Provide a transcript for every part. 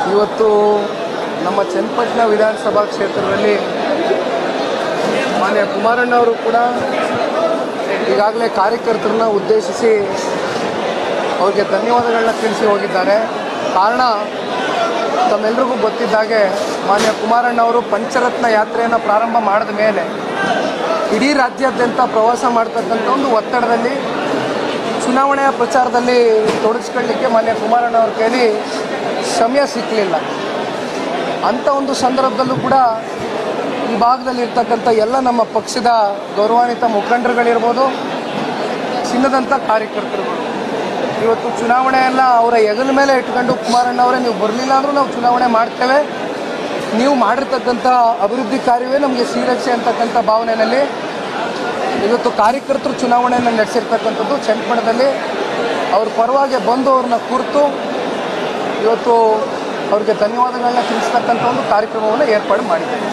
ಇವತ್ತು ನಮ್ಮ ಚನ್ನಪಟ್ಟಣ ವಿಧಾನಸಭಾ ಕ್ಷೇತ್ರದಲ್ಲಿ ಮಾನ್ಯ ಕುಮಾರಣ್ಣವರು ಕೂಡ ಈಗಾಗಲೇ ಕಾರ್ಯಕರ್ತರನ್ನ ಉದ್ದೇಶಿಸಿ ಅವ್ರಿಗೆ ಧನ್ಯವಾದಗಳನ್ನ ತಿಳಿಸಿ ಹೋಗಿದ್ದಾರೆ ಕಾರಣ ತಮ್ಮೆಲ್ರಿಗೂ ಗೊತ್ತಿದ್ದಾಗೆ ಮಾನ್ಯ ಕುಮಾರಣ್ಣವರು ಪಂಚರತ್ನ ಯಾತ್ರೆಯನ್ನು ಪ್ರಾರಂಭ ಮಾಡಿದ ಮೇಲೆ ಇಡೀ ರಾಜ್ಯಾದ್ಯಂತ ಪ್ರವಾಸ ಮಾಡ್ತಕ್ಕಂಥ ಒಂದು ಒತ್ತಡದಲ್ಲಿ ಚುನಾವಣೆಯ ಪ್ರಚಾರದಲ್ಲಿ ತೊಡಗಿಸ್ಕೊಳ್ಳಿಕ್ಕೆ ಮಾನ್ಯ ಕುಮಾರಣ್ಣವ್ರ ಕೈಲಿ ಸಮಯ ಸಿಕ್ಕಲಿಲ್ಲ ಅಂಥ ಒಂದು ಸಂದರ್ಭದಲ್ಲೂ ಕೂಡ ಈ ಭಾಗದಲ್ಲಿ ಇರ್ತಕ್ಕಂಥ ಎಲ್ಲ ನಮ್ಮ ಪಕ್ಷದ ಗೌರವಾನ್ವಿತ ಮುಖಂಡರುಗಳಿರ್ಬೋದು ಚಿನ್ನದಂಥ ಕಾರ್ಯಕರ್ತರುಗಳು ಇವತ್ತು ಚುನಾವಣೆ ಎಲ್ಲ ಅವರ ಹೆಗಲ ಮೇಲೆ ಇಟ್ಕೊಂಡು ಕುಮಾರಣ್ಣವರೇ ನೀವು ಬರಲಿಲ್ಲ ಅಂದರೂ ನಾವು ಚುನಾವಣೆ ಮಾಡ್ತೇವೆ ನೀವು ಮಾಡಿರ್ತಕ್ಕಂಥ ಅಭಿವೃದ್ಧಿ ಕಾರ್ಯವೇ ನಮಗೆ ಶ್ರೀರಕ್ಷೆ ಅಂತಕ್ಕಂಥ ಭಾವನೆಯಲ್ಲಿ ಇವತ್ತು ಕಾರ್ಯಕರ್ತರು ಚುನಾವಣೆಯನ್ನು ನಡೆಸಿರ್ತಕ್ಕಂಥದ್ದು ಚನ್ನಪಟ್ಟಣದಲ್ಲಿ ಅವ್ರ ಪರವಾಗಿ ಬಂದು ಅವ್ರನ್ನ ಕುರಿತು ಇವತ್ತು ಅವ್ರಿಗೆ ಧನ್ಯವಾದಗಳನ್ನ ತಿಳಿಸ್ತಕ್ಕಂಥ ಒಂದು ಕಾರ್ಯಕ್ರಮವನ್ನು ಏರ್ಪಾಡು ಮಾಡಿದ್ದೇವೆ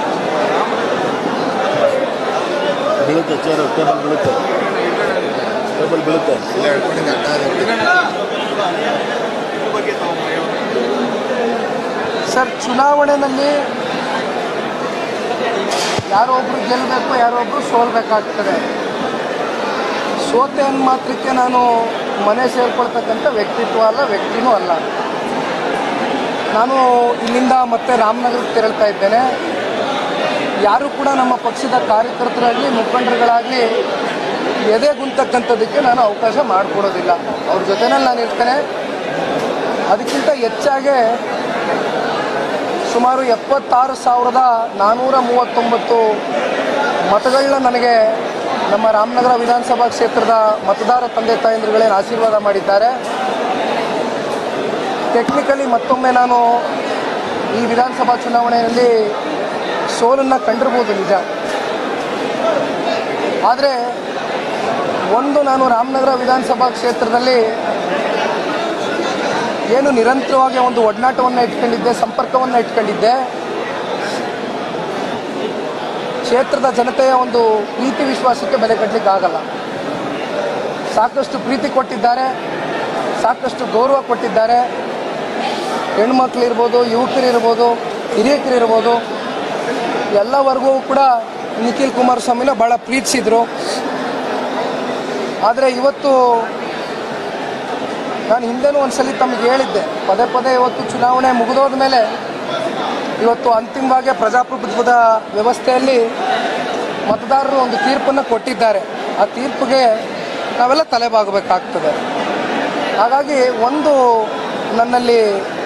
ಬೀಳುತ್ತೆ ಚೇರು ಟೇಬಲ್ ಬೀಳುತ್ತೆ ಟೇಬಲ್ ಬೀಳುತ್ತೆ ಸರ್ ಚುನಾವಣೆಯಲ್ಲಿ ಯಾರೋ ಒಬ್ರು ಗೆಲ್ಲಬೇಕು ಯಾರೋ ಒಬ್ರು ಸೋಲ್ಬೇಕಾಗ್ತದೆ ಸೋತೆ ಅಂದ ಮಾತ್ರಕ್ಕೆ ನಾನು ಮನೆ ಸೇರ್ಕೊಳ್ತಕ್ಕಂಥ ವ್ಯಕ್ತಿತ್ವ ಅಲ್ಲ ವ್ಯಕ್ತಿನೂ ಅಲ್ಲ ನಾನು ಇಲ್ಲಿಂದ ಮತ್ತೆ ರಾಮನಗರಕ್ಕೆ ತೆರಳ್ತಾ ಇದ್ದೇನೆ ಯಾರು ಕೂಡ ನಮ್ಮ ಪಕ್ಷದ ಕಾರ್ಯಕರ್ತರಾಗಲಿ ಮುಖಂಡರುಗಳಾಗಲಿ ಎದೆಗುಂತಕ್ಕಂಥದ್ದಕ್ಕೆ ನಾನು ಅವಕಾಶ ಮಾಡಿಕೊಡೋದಿಲ್ಲ ಅವ್ರ ಜೊತೆನಲ್ಲಿ ನಾನು ಇರ್ತೇನೆ ಅದಕ್ಕಿಂತ ಹೆಚ್ಚಾಗಿ ಸುಮಾರು ಎಪ್ಪತ್ತಾರು ಸಾವಿರದ ನಾನ್ನೂರ ಮೂವತ್ತೊಂಬತ್ತು ಮತಗಳನ್ನ ನನಗೆ ನಮ್ಮ ರಾಮನಗರ ವಿಧಾನಸಭಾ ಕ್ಷೇತ್ರದ ಮತದಾರ ತಂದೆ ತಾಯಂದಿರುಗಳೇನು ಆಶೀರ್ವಾದ ಮಾಡಿದ್ದಾರೆ ಟೆಕ್ನಿಕಲಿ ಮತ್ತೊಮ್ಮೆ ನಾನು ಈ ವಿಧಾನಸಭಾ ಚುನಾವಣೆಯಲ್ಲಿ ಸೋಲನ್ನು ಕಂಡಿರ್ಬೋದು ನಿಜ ಆದರೆ ಒಂದು ನಾನು ರಾಮನಗರ ವಿಧಾನಸಭಾ ಕ್ಷೇತ್ರದಲ್ಲಿ ಏನು ನಿರಂತರವಾಗಿ ಒಂದು ಒಡನಾಟವನ್ನು ಇಟ್ಕೊಂಡಿದ್ದೆ ಸಂಪರ್ಕವನ್ನು ಇಟ್ಕೊಂಡಿದ್ದೆ ಕ್ಷೇತ್ರದ ಜನತೆಯ ಒಂದು ಪ್ರೀತಿ ವಿಶ್ವಾಸಕ್ಕೆ ಬೆಲೆ ಕಟ್ಟಲಿಕ್ಕೆ ಆಗಲ್ಲ ಸಾಕಷ್ಟು ಪ್ರೀತಿ ಕೊಟ್ಟಿದ್ದಾರೆ ಸಾಕಷ್ಟು ಗೌರವ ಕೊಟ್ಟಿದ್ದಾರೆ ಹೆಣ್ಮಕ್ಳಿರ್ಬೋದು ಯುವಕರಿರ್ಬೋದು ಹಿರಿಯಕರಿರ್ಬೋದು ಎಲ್ಲ ವರ್ಗವೂ ಕೂಡ ನಿಖಿಲ್ ಕುಮಾರಸ್ವಾಮಿನ ಭಾಳ ಪ್ರೀತಿಸಿದ್ರು ಆದರೆ ಇವತ್ತು ನಾನು ಹಿಂದೆನೂ ಒಂದ್ಸಲಿ ತಮಗೆ ಹೇಳಿದ್ದೆ ಪದೇ ಪದೇ ಇವತ್ತು ಚುನಾವಣೆ ಮುಗಿದೋದ ಮೇಲೆ ಇವತ್ತು ಅಂತಿಮವಾಗಿ ಪ್ರಜಾಪ್ರಭುತ್ವದ ವ್ಯವಸ್ಥೆಯಲ್ಲಿ ಮತದಾರರು ಒಂದು ತೀರ್ಪನ್ನು ಕೊಟ್ಟಿದ್ದಾರೆ ಆ ತೀರ್ಪಿಗೆ ನಾವೆಲ್ಲ ತಲೆಬಾಗಬೇಕಾಗ್ತದೆ ಹಾಗಾಗಿ ಒಂದು ನನ್ನಲ್ಲಿ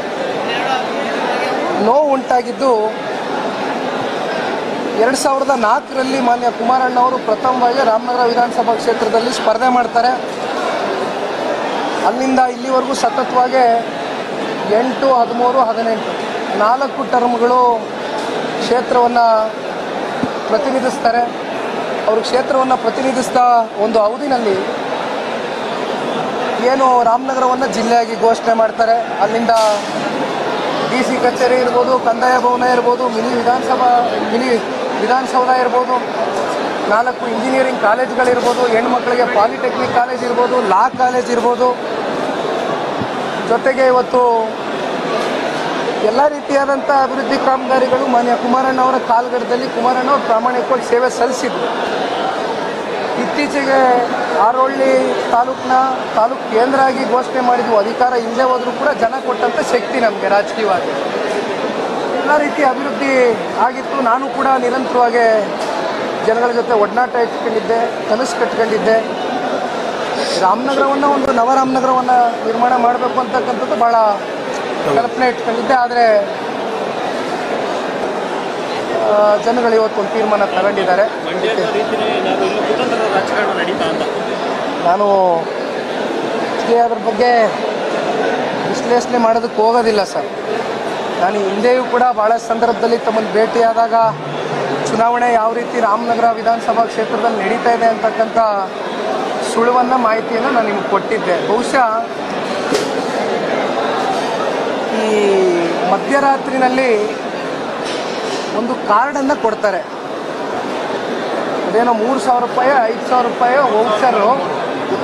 ನೋವು ಉಂಟಾಗಿದ್ದು ಎರಡು ಸಾವಿರದ ನಾಲ್ಕರಲ್ಲಿ ಮಾನ್ಯ ಕುಮಾರಣ್ಣವರು ಪ್ರಥಮವಾಗಿ ರಾಮನಗರ ವಿಧಾನಸಭಾ ಕ್ಷೇತ್ರದಲ್ಲಿ ಸ್ಪರ್ಧೆ ಮಾಡ್ತಾರೆ ಅಲ್ಲಿಂದ ಇಲ್ಲಿವರೆಗೂ ಸತತವಾಗಿ ಎಂಟು ಹದಿಮೂರು ಹದಿನೆಂಟು ನಾಲ್ಕು ಟರ್ಮ್ಗಳು ಕ್ಷೇತ್ರವನ್ನು ಪ್ರತಿನಿಧಿಸ್ತಾರೆ ಅವರು ಕ್ಷೇತ್ರವನ್ನು ಪ್ರತಿನಿಧಿಸಿದ ಒಂದು ಅವಧಿನಲ್ಲಿ ಏನು ರಾಮನಗರವನ್ನು ಜಿಲ್ಲೆಯಾಗಿ ಘೋಷಣೆ ಮಾಡ್ತಾರೆ ಅಲ್ಲಿಂದ ಡಿ ಸಿ ಕಚೇರಿ ಇರ್ಬೋದು ಕಂದಾಯ ಭವನ ಇರ್ಬೋದು ಮಿನಿ ವಿಧಾನಸಭಾ ಮಿನಿ ವಿಧಾನಸೌಧ ಇರ್ಬೋದು ನಾಲ್ಕು ಇಂಜಿನಿಯರಿಂಗ್ ಕಾಲೇಜ್ಗಳಿರ್ಬೋದು ಹೆಣ್ಮಕ್ಳಿಗೆ ಪಾಲಿಟೆಕ್ನಿಕ್ ಕಾಲೇಜ್ ಇರ್ಬೋದು ಲಾ ಕಾಲೇಜ್ ಇರ್ಬೋದು ಜೊತೆಗೆ ಇವತ್ತು ಎಲ್ಲ ರೀತಿಯಾದಂಥ ಅಭಿವೃದ್ಧಿ ಕಾಮಗಾರಿಗಳು ಮಾನ್ಯ ಕುಮಾರಣ್ಣವರ ಕಾಲಘಟ್ಟದಲ್ಲಿ ಕುಮಾರಣ್ಣವರು ಪ್ರಾಮಾಣಿಕವಾಗಿ ಸೇವೆ ಸಲ್ಲಿಸಿದ್ರು ಇತ್ತೀಚೆಗೆ ಆರೋಳ್ಳಿ ತಾಲೂಕಿನ ತಾಲೂಕು ಕೇಂದ್ರ ಆಗಿ ಘೋಷಣೆ ಮಾಡಿದ್ವು ಅಧಿಕಾರ ಹಿಂದೆ ಹೋದರೂ ಕೂಡ ಜನ ಕೊಟ್ಟಂಥ ಶಕ್ತಿ ನಮಗೆ ರಾಜಕೀಯವಾಗಿ ಎಲ್ಲ ರೀತಿಯ ಅಭಿವೃದ್ಧಿ ಆಗಿತ್ತು ನಾನು ಕೂಡ ನಿರಂತರವಾಗಿ ಜನಗಳ ಜೊತೆ ಒಡನಾಟ ಇಟ್ಕೊಂಡಿದ್ದೆ ಕನಸು ಕಟ್ಕೊಂಡಿದ್ದೆ ರಾಮನಗರವನ್ನು ಒಂದು ನವರಾಮನಗರವನ್ನು ನಿರ್ಮಾಣ ಮಾಡಬೇಕು ಅಂತಕ್ಕಂಥದ್ದು ಭಾಳ ಕಲ್ಪನೆ ಇಟ್ಕೊಂಡಿದ್ದೆ ಆದರೆ ಜನಗಳು ಇವತ್ತು ಒಂದು ತೀರ್ಮಾನ ತಗೊಂಡಿದ್ದಾರೆ ರಾಜಕಾರಣ ನಡೀತಾ ಅಂತ ನಾನು ಹೆಚ್ಚಿಗೆ ಅದ್ರ ಬಗ್ಗೆ ವಿಶ್ಲೇಷಣೆ ಮಾಡೋದಕ್ಕೆ ಹೋಗೋದಿಲ್ಲ ಸರ್ ನಾನು ಹಿಂದೆಯೂ ಕೂಡ ಭಾಳ ಸಂದರ್ಭದಲ್ಲಿ ತಮ್ಮನ್ನು ಭೇಟಿಯಾದಾಗ ಚುನಾವಣೆ ಯಾವ ರೀತಿ ರಾಮನಗರ ವಿಧಾನಸಭಾ ಕ್ಷೇತ್ರದಲ್ಲಿ ನಡೀತಾ ಇದೆ ಅಂತಕ್ಕಂಥ ಸುಳುವನ್ನು ಮಾಹಿತಿಯನ್ನು ನಾನು ನಿಮ್ಗೆ ಕೊಟ್ಟಿದ್ದೆ ಬಹುಶಃ ಈ ಮಧ್ಯರಾತ್ರಿನಲ್ಲಿ ಒಂದು ಕಾರ್ಡನ್ನು ಕೊಡ್ತಾರೆ ಅದೇನೋ ಮೂರು ಸಾವಿರ ರೂಪಾಯಿ ಐದು ಸಾವಿರ ರೂಪಾಯಿ voucher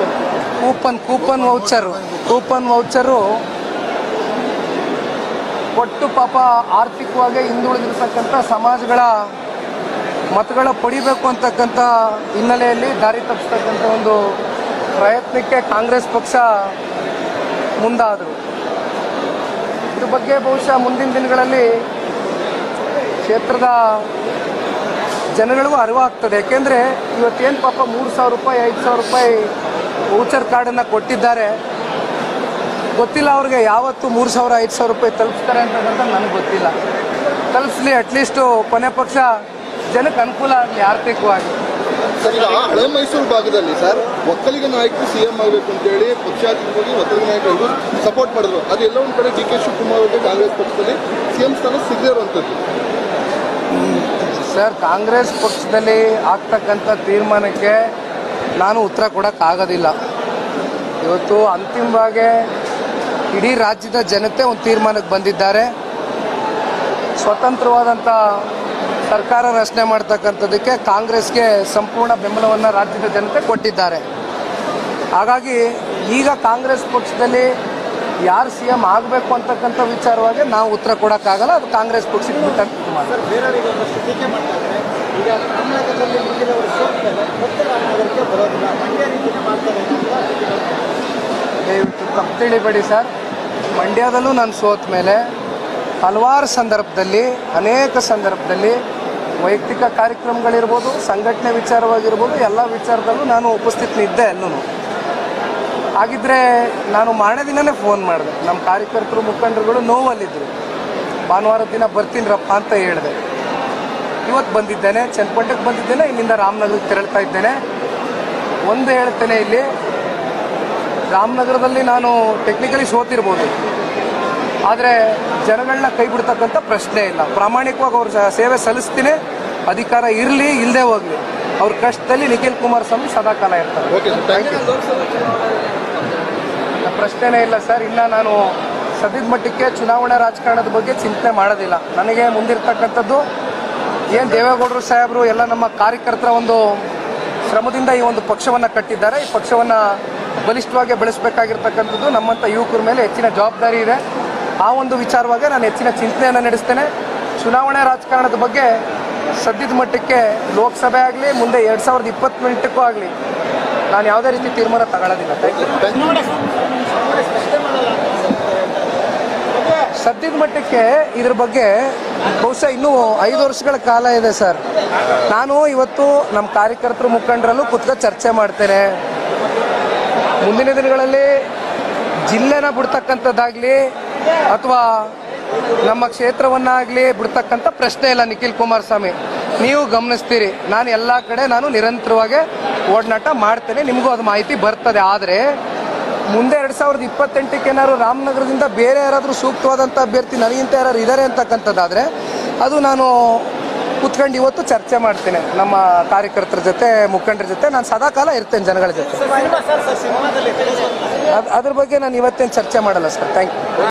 coupon coupon voucher coupon voucher ಕೊಟ್ಟು ಪಾಪ ಆರ್ಥಿಕವಾಗಿ ಹಿಂದುಳಿದಿರ್ತಕ್ಕಂಥ ಸಮಾಜಗಳ ಮತಗಳ ಪಡಿಬೇಕು ಅಂತಕ್ಕಂಥ ಹಿನ್ನೆಲೆಯಲ್ಲಿ ದಾರಿ ತಪ್ಪಿಸ್ತಕ್ಕಂಥ ಒಂದು ಪ್ರಯತ್ನಕ್ಕೆ ಕಾಂಗ್ರೆಸ್ ಪಕ್ಷ ಮುಂದಾದರು ಇದ್ರ ಬಗ್ಗೆ ಬಹುಶಃ ಮುಂದಿನ ದಿನಗಳಲ್ಲಿ ಕ್ಷೇತ್ರದ ಜನಗಳಿಗೂ ಅರಿವಾಗ್ತದೆ ಯಾಕೆಂದರೆ ಇವತ್ತೇನು ಪಾಪ ಮೂರು ಸಾವಿರ ರೂಪಾಯಿ ಐದು ಸಾವಿರ ರೂಪಾಯಿ ವೌಚರ್ ಕಾರ್ಡನ್ನು ಕೊಟ್ಟಿದ್ದಾರೆ ಗೊತ್ತಿಲ್ಲ ಅವ್ರಿಗೆ ಯಾವತ್ತು ಮೂರು ಸಾವಿರ ಐದು ಸಾವಿರ ರೂಪಾಯಿ ತಲುಪಿಸ್ತಾರೆ ಅಂತಕ್ಕಂಥ ನನಗೆ ಗೊತ್ತಿಲ್ಲ ತಲುಪಿಸ್ಲಿ ಅಟ್ಲೀಸ್ಟು ಕೊನೆ ಪಕ್ಷ ಜನಕ್ಕೆ ಅನುಕೂಲ ಆಗಲಿ ಆರ್ಥಿಕವಾಗಿ ಸರ್ ಈಗ ಹಳೆ ಮೈಸೂರು ಭಾಗದಲ್ಲಿ ಸರ್ ಒಕ್ಕಲಿಗ ನಾಯಕರು ಸಿಎಂ ಆಗಬೇಕು ಅಂತೇಳಿ ಪಕ್ಷಾತೀತವಾಗಿ ಒಕ್ಕಲಿಗ ನಾಯಕರು ಸಪೋರ್ಟ್ ಮಾಡಿದ್ರು ಅದು ಎಲ್ಲ ಒಂದು ಕಡೆ ಡಿ ಕೆ ಶಿವಕುಮಾರ್ ಅವರಿಗೆ ಕಾಂಗ್ರೆಸ್ ಪಕ್ಷದಲ್ಲಿ ಸಿಎಂ ಸ್ಥಾನ ಸಿಗದೇ ಇರುವಂಥದ್ದು ಸರ್ ಕಾಂಗ್ರೆಸ್ ಪಕ್ಷದಲ್ಲಿ ಆಗ್ತಕ್ಕಂಥ ತೀರ್ಮಾನಕ್ಕೆ ನಾನು ಉತ್ತರ ಕೊಡೋಕ್ಕಾಗೋದಿಲ್ಲ ಇವತ್ತು ಅಂತಿಮವಾಗಿ ಇಡೀ ರಾಜ್ಯದ ಜನತೆ ಒಂದು ತೀರ್ಮಾನಕ್ಕೆ ಬಂದಿದ್ದಾರೆ ಸ್ವತಂತ್ರವಾದಂಥ ಸರ್ಕಾರ ರಚನೆ ಮಾಡ್ತಕ್ಕಂಥದ್ದಕ್ಕೆ ಕಾಂಗ್ರೆಸ್ಗೆ ಸಂಪೂರ್ಣ ಬೆಂಬಲವನ್ನು ರಾಜ್ಯದ ಜನತೆ ಕೊಟ್ಟಿದ್ದಾರೆ ಹಾಗಾಗಿ ಈಗ ಕಾಂಗ್ರೆಸ್ ಪಕ್ಷದಲ್ಲಿ ಯಾರು ಸಿ ಎಂ ಆಗಬೇಕು ಅಂತಕ್ಕಂಥ ವಿಚಾರವಾಗಿ ನಾವು ಉತ್ತರ ಕೊಡೋಕ್ಕಾಗಲ್ಲ ಅದು ಕಾಂಗ್ರೆಸ್ ಪಕ್ಷಕ್ಕೆ ಬಿಟ್ಟಂತ ತೀರ್ಮಾನ ಬೇರೆಯವರಿಗೆ ಒಂದಷ್ಟು ಟೀಕೆ ಮಾಡ್ತಾರೆ ಈಗ ರಾಮನಗರದಲ್ಲಿ ಮುಂದಿನವರು ಸೋತ್ತಾರೆ ಮತ್ತೆ ರಾಮನಗರಕ್ಕೆ ಬರೋದಿಲ್ಲ ಮಂಡ್ಯ ರೀತಿನೇ ಮಾಡ್ತಾರೆ ಅಂತ ದಯವಿಟ್ಟು ತಪ್ಪು ತಿಳಿಬೇಡಿ ಸರ್ ಮಂಡ್ಯದಲ್ಲೂ ನಾನು ಸೋತ ಮೇಲೆ ಹಲವಾರು ಸಂದರ್ಭದಲ್ಲಿ ಅನೇಕ ಸಂದರ್ಭದಲ್ಲಿ ವೈಯಕ್ತಿಕ ಕಾರ್ಯಕ್ರಮಗಳಿರ್ಬೋದು ಸಂಘಟನೆ ವಿಚಾರವಾಗಿರ್ಬೋದು ಎಲ್ಲ ವಿಚಾರದಲ್ಲೂ ನಾನು ಉಪಸ್ಥಿತನಿದ್ದೆ ಅಲ್ಲೂ ಹಾಗಿದ್ರೆ ನಾನು ಮಾರನೇ ದಿನನೇ ಫೋನ್ ಮಾಡಿದೆ ನಮ್ಮ ಕಾರ್ಯಕರ್ತರು ಮುಖಂಡರುಗಳು ನೋವಲ್ಲಿದ್ದರು ಭಾನುವಾರ ದಿನ ಬರ್ತೀನಿರಪ್ಪ ಅಂತ ಹೇಳಿದೆ ಇವತ್ತು ಬಂದಿದ್ದೇನೆ ಚನ್ನಪಟ್ಟಣಕ್ಕೆ ಬಂದಿದ್ದೇನೆ ಇಲ್ಲಿಂದ ರಾಮನಗರಕ್ಕೆ ತೆರಳ್ತಾ ಇದ್ದೇನೆ ಒಂದು ಹೇಳ್ತೇನೆ ಇಲ್ಲಿ ರಾಮನಗರದಲ್ಲಿ ನಾನು ಟೆಕ್ನಿಕಲಿ ಸೋತಿರ್ಬೋದು ಆದರೆ ಜನಗಳನ್ನ ಕೈ ಬಿಡ್ತಕ್ಕಂಥ ಪ್ರಶ್ನೆ ಇಲ್ಲ ಪ್ರಾಮಾಣಿಕವಾಗಿ ಅವ್ರ ಸ- ಸೇವೆ ಸಲ್ಲಿಸ್ತೀನಿ ಅಧಿಕಾರ ಇರಲಿ ಇಲ್ಲದೆ ಹೋಗಲಿ ಅವ್ರ ಕಷ್ಟದಲ್ಲಿ ನಿಖಿಲ್ ಕುಮಾರಸ್ವಾಮಿ ಸದಾಕಾಲ ಇರ್ತಾರೆ ಓಕೆ ಸರ್ ಥ್ಯಾಂಕ್ ಯು ಪ್ರಶ್ನೆನೇ ಇಲ್ಲ ಸರ್ ಇನ್ನು ನಾನು ಸದ್ಯದ ಮಟ್ಟಕ್ಕೆ ಚುನಾವಣಾ ರಾಜಕಾರಣದ ಬಗ್ಗೆ ಚಿಂತನೆ ಮಾಡೋದಿಲ್ಲ ನನಗೆ ಮುಂದಿರ್ತಕ್ಕಂಥದ್ದು ಏನು ದೇವೇಗೌಡರು ಸಾಹೇಬರು ಎಲ್ಲ ನಮ್ಮ ಕಾರ್ಯಕರ್ತರ ಒಂದು ಶ್ರಮದಿಂದ ಈ ಒಂದು ಪಕ್ಷವನ್ನು ಕಟ್ಟಿದ್ದಾರೆ ಈ ಪಕ್ಷವನ್ನು ಬಲಿಷ್ಠವಾಗಿ ಬೆಳೆಸಬೇಕಾಗಿರ್ತಕ್ಕಂಥದ್ದು ನಮ್ಮಂಥ ಯುವಕರ ಮೇಲೆ ಹೆಚ್ಚಿನ ಜವಾಬ್ದಾರಿ ಇದೆ ಆ ಒಂದು ವಿಚಾರವಾಗಿ ನಾನು ಹೆಚ್ಚಿನ ಚಿಂತನೆಯನ್ನು ನಡೆಸ್ತೇನೆ ಚುನಾವಣಾ ರಾಜಕಾರಣದ ಬಗ್ಗೆ ಸದ್ಯದ ಮಟ್ಟಕ್ಕೆ ಲೋಕಸಭೆ ಆಗಲಿ ಮುಂದೆ ಎರಡು ಸಾವಿರದ ಇಪ್ಪತ್ತೆಂಟಕ್ಕೂ ಆಗಲಿ ನಾನು ಯಾವುದೇ ರೀತಿ ತೀರ್ಮಾನ ತಗೊಳ್ಳೋದಿಲ್ಲ ಥ್ಯಾಂಕ್ ಯು ಸದ್ಯದ ಮಟ್ಟಕ್ಕೆ ಇದ್ರ ಬಗ್ಗೆ ಬಹುಶಃ ಇನ್ನೂ ಐದು ವರ್ಷಗಳ ಕಾಲ ಇದೆ ಸರ್ ನಾನು ಇವತ್ತು ನಮ್ಮ ಕಾರ್ಯಕರ್ತರು ಮುಖಂಡರಲ್ಲೂ ಕುತ್ಕ ಚರ್ಚೆ ಮಾಡ್ತೇನೆ ಮುಂದಿನ ದಿನಗಳಲ್ಲಿ ಜಿಲ್ಲೆನ ಬಿಡ್ತಕ್ಕಂಥದ್ದಾಗಲಿ ಅಥವಾ ನಮ್ಮ ಕ್ಷೇತ್ರವನ್ನಾಗಲಿ ಬಿಡ್ತಕ್ಕಂಥ ಪ್ರಶ್ನೆ ಇಲ್ಲ ನಿಖಿಲ್ ಕುಮಾರಸ್ವಾಮಿ ನೀವು ಗಮನಿಸ್ತೀರಿ ನಾನು ಎಲ್ಲ ಕಡೆ ನಾನು ನಿರಂತರವಾಗಿ ಓಡಾಟ ಮಾಡ್ತೇನೆ ನಿಮಗೂ ಅದು ಮಾಹಿತಿ ಬರ್ತದೆ ಆದರೆ ಮುಂದೆ ಎರಡು ಸಾವಿರದ ಇಪ್ಪತ್ತೆಂಟಕ್ಕೆ ಏನಾದ್ರು ರಾಮನಗರದಿಂದ ಬೇರೆ ಯಾರಾದರೂ ಸೂಕ್ತವಾದಂಥ ಅಭ್ಯರ್ಥಿ ನನಗಿಂತ ಯಾರು ಇದ್ದಾರೆ ಅಂತಕ್ಕಂಥದ್ದಾದರೆ ಅದು ನಾನು ಕುತ್ಕೊಂಡು ಇವತ್ತು ಚರ್ಚೆ ಮಾಡ್ತೇನೆ ನಮ್ಮ ಕಾರ್ಯಕರ್ತರ ಜೊತೆ ಮುಖಂಡರ ಜೊತೆ ನಾನು ಸದಾಕಾಲ ಇರ್ತೇನೆ ಜನಗಳ ಜೊತೆ ಸಿನಿಮಾ ಸರ್ ಸರ್ ಸಿನಿಮಾದಲ್ಲಿ ಅದ್- ಅದ್ರ ಬಗ್ಗೆ ನಾನು ಇವತ್ತೇನು ಚರ್ಚೆ ಮಾಡಲ್ಲ ಸರ್ ಥ್ಯಾಂಕ್ ಯು